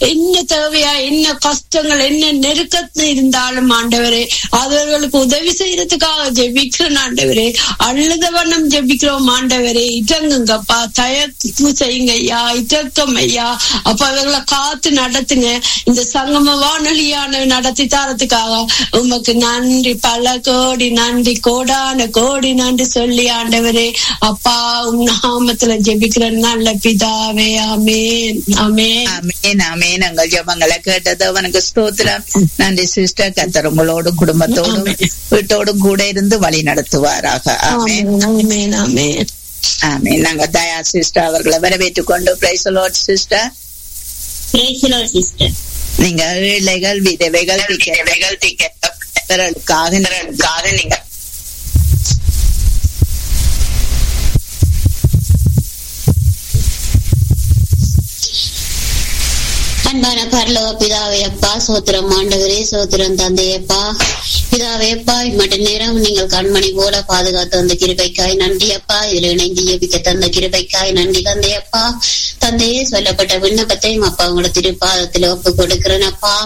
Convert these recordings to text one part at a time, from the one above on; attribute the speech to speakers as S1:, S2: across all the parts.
S1: என்ன தேவையா என்ன கஷ்டங்கள் என்ன நெருக்கத்தில் இருந்தாலும் ஆண்டவரே அவர்களுக்கு உதவி செய்யறதுக்காக ஜெபிக்கிறோம் ஆண்டவரே அழுத வண்ணம் ஜெபிக்கிறோம் ஆண்டவரே இட்டங்குங்கப்பா தயக்கு செய்யுங்க ஐயா இட்டக்கம் ஐயா அப்ப அவர்களை காத்து நடத்துங்க இந்த சங்கம வானொலியான நடத்தி தரத்துக்காக உமக்கு நன்றி பல கோடி நன்றி கோடான கோடி நன்றி சொல்லி ஆண்டவரே அப்பா உம் நாமத்துல ஜெபிக்கிற நல்ல பிதாவே ஆமேன் ஆமேன்
S2: ஆமேன் ஆமேன் எங்கள் ஜெபங்களை கேட்டது அவனுக்கு ஸ்தோத்திரம் நன்றி சிஸ்டர் கத்தர் உங்களோடு குடும்பத்தோடும் வீட்டோடும் கூட இருந்து வழி நடத்துவாராக ஆமேன்
S1: ஆமேன் ஆமேன்
S2: ஆமேன் நாங்க தயா சிஸ்டர் அவர்களை வரவேற்றுக் கொண்டு பிரைஸ் லார்ட் சிஸ்டர்
S3: சிஸ்டர்
S2: நீங்க ஏழைகள் விதவைகள் விதவைகள் பிறருக்காக நீங்க
S3: அன்பான பரலோக பிதாவே அப்பா சோத்திரம் ஆண்டவரே சோத்திரம் தந்தையப்பா பிதாவே அப்பா இம்மட்ட நேரம் நீங்கள் கண்மணி போல பாதுகாத்து வந்த கிருபைக்காய் நன்றி அப்பா இதுல இணைந்து ஜெபிக்க தந்த கிருபைக்காய் நன்றி தந்தையப்பா தந்தையே சொல்லப்பட்ட விண்ணப்பத்தையும் அப்பா உங்களோட திருப்பாதத்தில் ஒப்பு கொடுக்கிறேன் அப்பா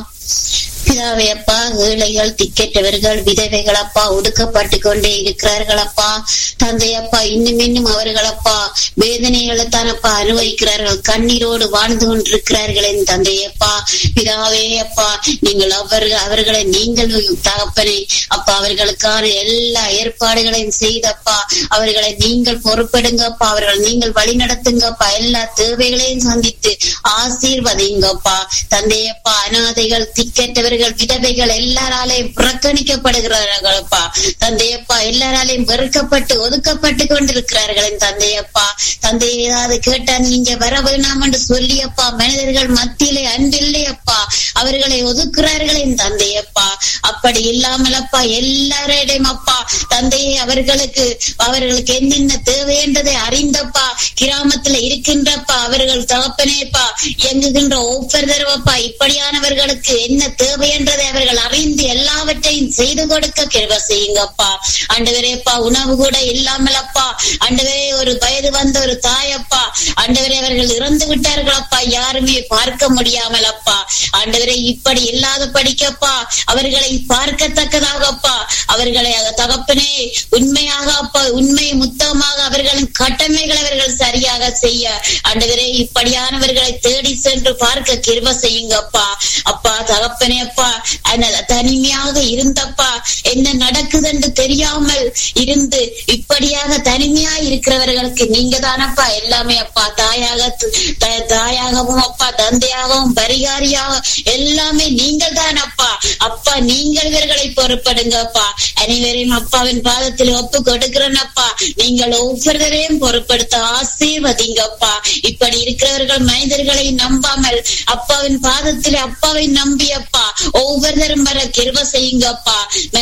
S3: பிதாவே அப்பா ஏழைகள் திக்கெட்டவர்கள் விதவைகள் அப்பா ஒடுக்கப்பட்டு கொண்டே இருக்கிறார்கள் அப்பா தந்தை அப்பா இன்னும் இன்னும் அவர்கள் அப்பா வேதனைகளை தான் அப்பா அனுபவிக்கிறார்கள் கண்ணீரோடு வாழ்ந்து கொண்டிருக்கிறார்கள் என் தந்தையப்பா பிதாவே அப்பா நீங்கள் அவர்கள் அவர்களை நீங்கள் தகப்பனே அப்பா அவர்களுக்கான எல்லா ஏற்பாடுகளையும் செய்தப்பா அவர்களை நீங்கள் பொறுப்பெடுங்கப்பா அவர்கள் நீங்கள் வழி நடத்துங்கப்பா எல்லா தேவைகளையும் சந்தித்து ஆசீர்வதிங்கப்பா தந்தையப்பா அனாதைகள் திக்கெட்டவர்கள் விதவைகள் எல்லாராலையும் புறக்கணிக்கப்படுகிறார்களப்பா தந்தையப்பா எல்லாராலையும் வெறுக்கப்பட்டு ஒதுக்கப்பட்டு கொண்டிருக்கிறார்கள் என் தந்தையப்பா தந்தை ஏதாவது கேட்டா நீங்க வர வேணாம் என்று சொல்லியப்பா மனிதர்கள் மத்தியிலே அன்பில்லையப்பா அவர்களை ஒதுக்குறார்கள் என் தந்தையப்பா அப்படி இல்லாமலப்பா எல்லாரிடையும் அப்பா தந்தையை அவர்களுக்கு அவர்களுக்கு என்னென்ன தேவை என்றதை அறிந்தப்பா கிராமத்துல இருக்கின்றப்பா அவர்கள் தகப்பனேப்பா இயங்குகின்ற ஒவ்வொரு தடவைப்பா இப்படியானவர்களுக்கு என்ன தேவை என்றதை அவர்கள் அறிந்து எல்லாவற்றையும் செய்து கொடுக்க கிருப செய்யுங்கப்பா ஆண்டவரேப்பா உணவு கூட இல்லாமலப்பா ஆண்டவரே ஒரு வயது வந்த ஒரு தாயப்பா ஆண்டவரே அவர்கள் இறந்து விட்டார்களப்பா யாருமே பார்க்க முடியாமல் அப்பா ஆண்டவரே இப்படி இல்லாத படிக்கப்பா அவர்களை பார்க்கத்தக்கதாகப்பா அவர்களை தகப்பனே உண்மையாக அப்பா உண்மை முத்தமாக அவர்களின் கடமைகளை அவர்கள் சரியாக செய்ய ஆண்டவரே இப்படியானவர்களை தேடி சென்று பார்க்க கிருப செய்யுங்கப்பா அப்பா தகப்பனே அப்பா தனிமையாக இருந்தப்பா என்ன நடக்குது என்று தெரியாமல் இருந்து இப்படியாக தனிமையா இருக்கிறவர்களுக்கு நீங்க தானப்பா எல்லாமே அப்பா தாயாக தாயாகவும் அப்பா தந்தையாகவும் பரிகாரியாக எல்லாமே நீங்கள் தான் அப்பா அப்பா நீங்கள் இவர்களை பொறுப்படுங்கப்பா அனைவரையும் அப்பாவின் பாதத்தில் ஒப்பு கொடுக்கிறேன் அப்பா நீங்கள் ஒவ்வொருவரையும் பொறுப்படுத்த ஆசீர்வதிங்கப்பா இப்படி இருக்கிறவர்கள் மனிதர்களை நம்பாமல் அப்பாவின் பாதத்தில் அப்பாவை நம்பி அப்பா ஒவ்வொருத்தரும் வர கிருப செய்யுங்கப்பா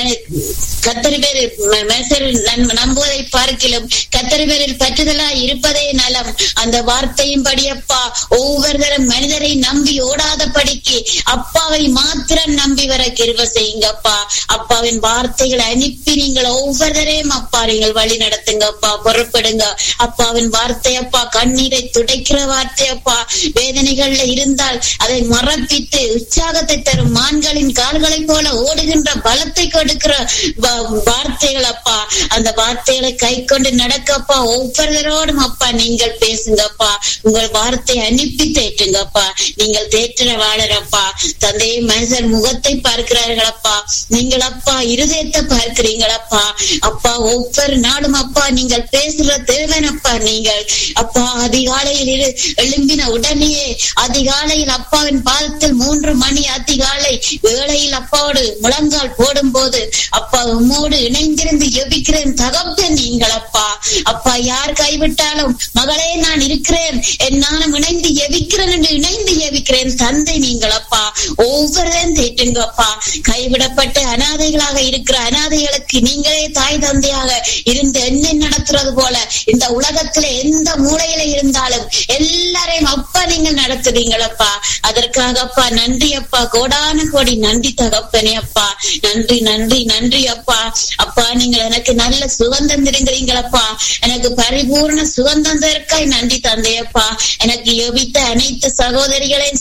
S3: கத்தரி பேரில் நம்புவதை பார்க்கிலும் கத்தரி பேரில் பற்றுதலா இருப்பதே நலம் அந்த வார்த்தையும் படியப்பா ஒவ்வொருத்தரும் மனிதரை நம்பி ஓடாதபடிக்கு அப்பாவை மாத்திரம் நம்பி வர கிருப செய்யுங்கப்பா அப்பாவின் வார்த்தைகளை அனுப்பி நீங்கள் ஒவ்வொருத்தரையும் அப்பா நீங்கள் வழி நடத்துங்கப்பா பொறுப்படுங்க அப்பாவின் வார்த்தை அப்பா கண்ணீரை துடைக்கிற வார்த்தை அப்பா வேதனைகள்ல இருந்தால் அதை மறப்பித்து உற்சாகத்தை தரும் மான்களின் கால்களை போல ஓடுகின்ற பலத்தை கொடுக்கிற வார்த்தைகள் அப்பா அந்த வார்த்தைகளை கை கொண்டு நடக்கப்பா ஒவ்வொருவரோடும் அப்பா நீங்கள் பேசுங்கப்பா உங்கள் வார்த்தை அனுப்பி தேற்றுங்கப்பா நீங்கள் தேற்ற வாழறப்பா தந்தையை மனிதர் முகத்தை பார்க்கிறார்களப்பா நீங்கள் அப்பா இருதயத்தை பார்க்கிறீங்களப்பா அப்பா ஒவ்வொரு நாளும் அப்பா நீங்கள் பேசுற தேவனப்பா நீங்கள் அப்பா அதிகாலையில் எழும்பின உடனேயே அதிகாலையில் அப்பாவின் பாதத்தில் மூன்று மணி அதிகாலை வேளையில் அப்பாவோடு முழங்கால் போடும் போது அப்பா உம்மோடு இணைந்திருந்து எபிக்கிறேன் தகப்பன் நீங்கள் அப்பா அப்பா யார் கைவிட்டாலும் மகளே நான் இருக்கிறேன் என் நானும் இணைந்து எவிக்கிறேன் என்று இணைந்து எவிக்கிறேன் தந்தை நீங்கள் அப்பா ஒவ்வொருவரும் தேட்டுங்கப்பா கைவிடப்பட்டு அனாதைகளாக இருக்கிற அனாதைகளுக்கு நீங்களே தாய் தந்தையாக இருந்து என்ன நடத்துறது போல இந்த உலகத்துல எந்த மூலையில இருந்தாலும் எல்லாரையும் அப்பா நீங்க நடத்துறீங்களப்பா அதற்காக அப்பா நன்றி அப்பா கோடான கோடி நன்றி தகப்பனே அப்பா நன்றி நன்றி நன்றி அப்பா அப்பா நீங்கள் எனக்கு நல்ல சுகந்தம் தருகிறீங்களப்பா எனக்கு பரிபூர்ண சுகந்தம் தற்காய் நன்றி தந்தையப்பா எனக்கு யோபித்த அனைத்து சகோதரிகளையும்